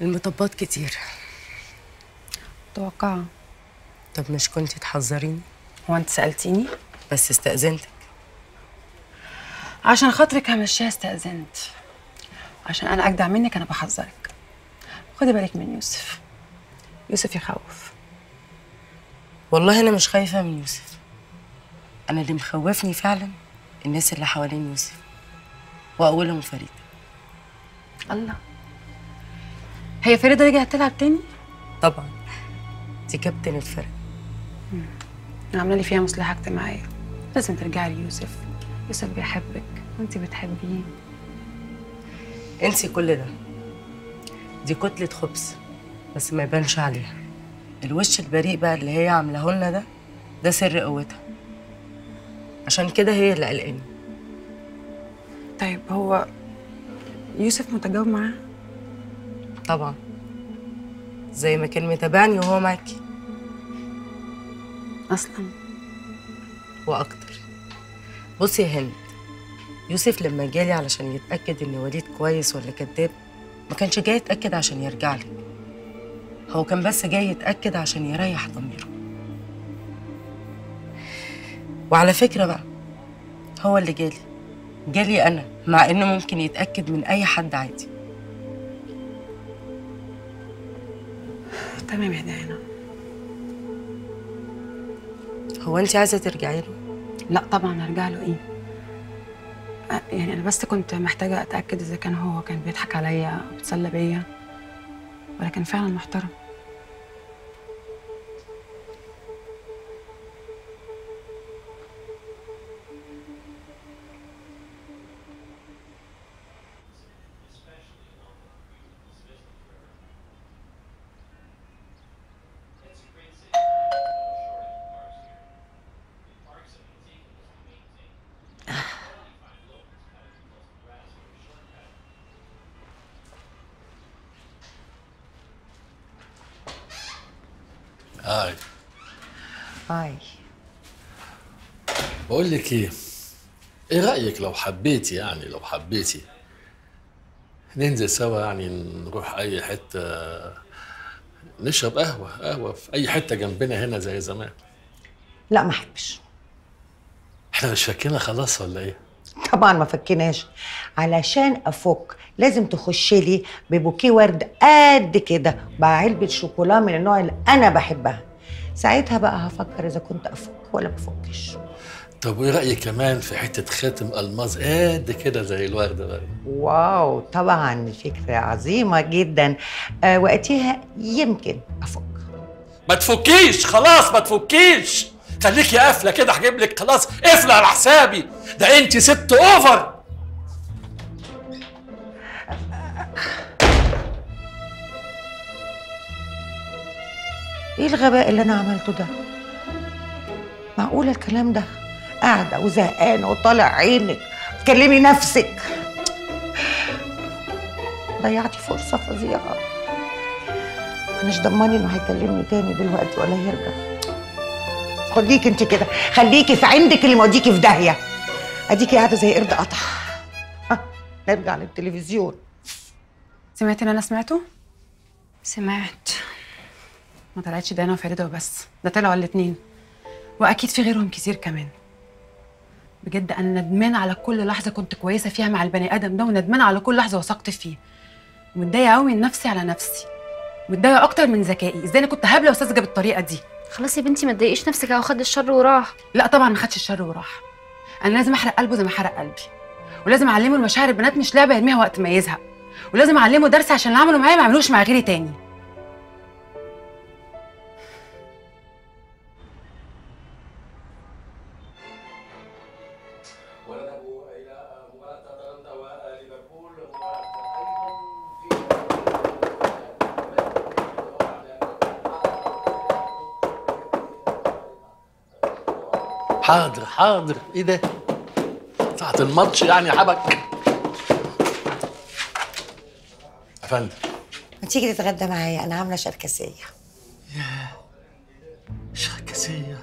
المطبات كتير متوقعة طب مش كنتي تحذريني هو انت سألتيني؟ بس استأذنتك عشان خاطرك همشيها استأذنت عشان أنا أجدع منك أنا بحذرك خدي بالك من يوسف يوسف يخوف والله أنا مش خايفة من يوسف أنا اللي مخوفني فعلا الناس اللي حوالين يوسف وأولهم فريدة الله هي فريدة رجعت تلعب تاني؟ طبعا دي كابتن الفرق عاملة لي فيها مصلحة اجتماعية لازم ترجعي ليوسف يوسف بيحبك وانت بتحبيه انسي كل ده دي كتلة خبز بس ما يبانش عليها الوش البريء بقى اللي هي عاملاه لنا ده ده سر قوتها عشان كده هي اللي قلقاني طيب هو يوسف متجاوب معاه؟ طبعا زي ما كان متابعني وهو معاكي أصلا واكتر بصي يا هند يوسف لما جالي علشان يتاكد ان وليد كويس ولا كذاب ما كانش جاي يتاكد عشان يرجع لي هو كان بس جاي يتاكد عشان يريح ضميره وعلى فكره بقى هو اللي جالي جالي انا مع انه ممكن يتاكد من اي حد عادي تمام يا دينا هو انت عايزه ترجعي له لا طبعا هرجع له ايه أه، يعني انا بس كنت محتاجه اتاكد اذا كان هو كان بيضحك عليا او بيتسلى بيا ولا كان فعلا محترم هاي هاي بقول لك ايه ايه رايك لو حبيتي يعني لو حبيتي ننزل سوا يعني نروح اي حته نشرب قهوه قهوه في اي حته جنبنا هنا زي زمان لا ما احبش احنا مش فاكرين خلاص ولا ايه طبعا ما فكناش علشان افك لازم تخش لي ببوكيه ورد قد كده مع علبه شوكولا من النوع اللي انا بحبها ساعتها بقى هفكر اذا كنت افك ولا ما افكش طب وايه رايك كمان في حته خاتم الماظ قد كده زي الورده بقى واو طبعا فكره عظيمه جدا آه وقتها يمكن افك ما تفكيش خلاص ما تفكيش خليكي قافله كده هجيب لك خلاص قفله على حسابي ده انت ست اوفر ايه الغباء اللي انا عملته ده معقوله الكلام ده قاعده وزهقانه وطالع عينك تكلمي نفسك ضيعتي فرصه فظيعه مش ضماني انه هيكلمني تاني دلوقتي ولا هيرجع خليكي انت كده خليكي في عندك اللي موديكي في داهيه اديكي قاعده زي قرد قطع ها، نرجع للتلفزيون سمعتي اللي انا سمعته سمعت ما طلعتش دانا وفريده وبس ده طلعوا الاتنين واكيد في غيرهم كتير كمان بجد انا ندمانه على كل لحظه كنت كويسه فيها مع البني ادم ده وندمانه على كل لحظه وثقت فيه ومتضايقه قوي من نفسي على نفسي متضايقه اكتر من ذكائي ازاي انا كنت هبله وساذجه بالطريقه دي خلاص يا بنتي ما تضايقيش نفسك اهو خد الشر وراح لا طبعا ما خدش الشر وراح انا لازم احرق قلبه زي ما حرق قلبي ولازم اعلمه المشاعر البنات مش لعبه يرميها وقت ما يزهق ولازم اعلمه درس عشان اللي عمله معايا ما يعملوش مع غيري تاني حاضر حاضر ايه ده ساعة الماتش يعني يا حبك يا فندم ما تيجي تتغدى معايا انا عامله شركسيه شركسية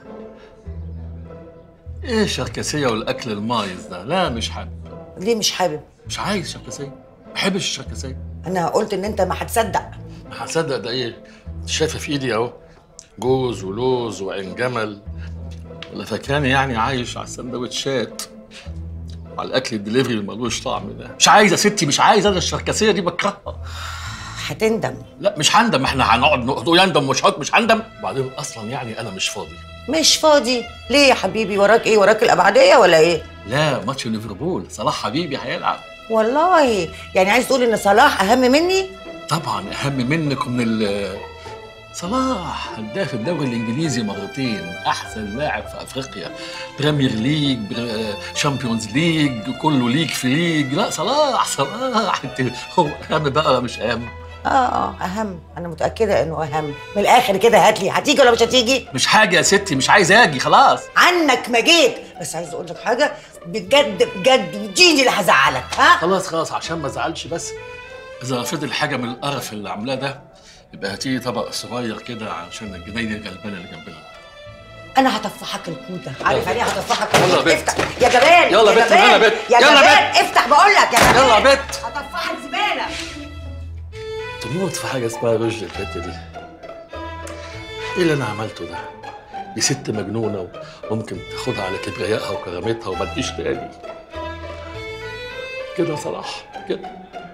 ايه شركسية والاكل المايز ده لا مش حابب ليه مش حابب مش عايز شركسية ما بحبش الشركسية انا قلت ان انت ما هتصدق هصدق ده ايه انت شايفه في ايدي اهو جوز ولوز وعين جمل ولا فاكراني يعني عايش على السندوتشات وعلى الاكل الدليفري اللي ملوش طعم ده مش عايز يا ستي مش عايز انا الشركسيه دي بكرهها هتندم لا مش هندم احنا هنقعد نقول يندم مش هقعد مش هندم وبعدين اصلا يعني انا مش فاضي مش فاضي ليه يا حبيبي وراك ايه وراك الابعديه ولا ايه لا ماتش ليفربول صلاح حبيبي هيلعب والله يعني عايز تقول ان صلاح اهم مني طبعا اهم منك ومن ال صلاح هداف الدوري الانجليزي مرتين احسن لاعب في افريقيا بريمير ليج بر- شامبيونز ليج كله ليج في ليج لا صلاح صلاح انت هو اهم بقى ولا مش اهم اه اه اهم انا متاكده انه اهم من الاخر كده هات لي هتيجي ولا مش هتيجي مش حاجه يا ستي مش عايز اجي خلاص عنك ما جيت بس عايز اقول لك حاجه بجد بجد وديني اللي هزعلك ها خلاص خلاص عشان ما ازعلش بس اذا فضل حاجه من القرف اللي عاملاه ده يبقى هاتيه طبق صغير كده عشان الجنينه الغلبانه اللي جنبنا انا هطفحك الكوده عارف يعني ايه هطفحك يلا يا الكودة؟ بنت. افتح يا جمال يلا يا بنت، جمال. يلا يا بنت. يا يلا يا جمال افتح بقول لك يا جمال يلا يا بنت. هطفحك زباله تموت في حاجه اسمها رشد البت دي ايه اللي انا عملته ده دي ست مجنونه وممكن تاخدها على كبريائها وكرامتها وما تجيش تاني كده يا صلاح كده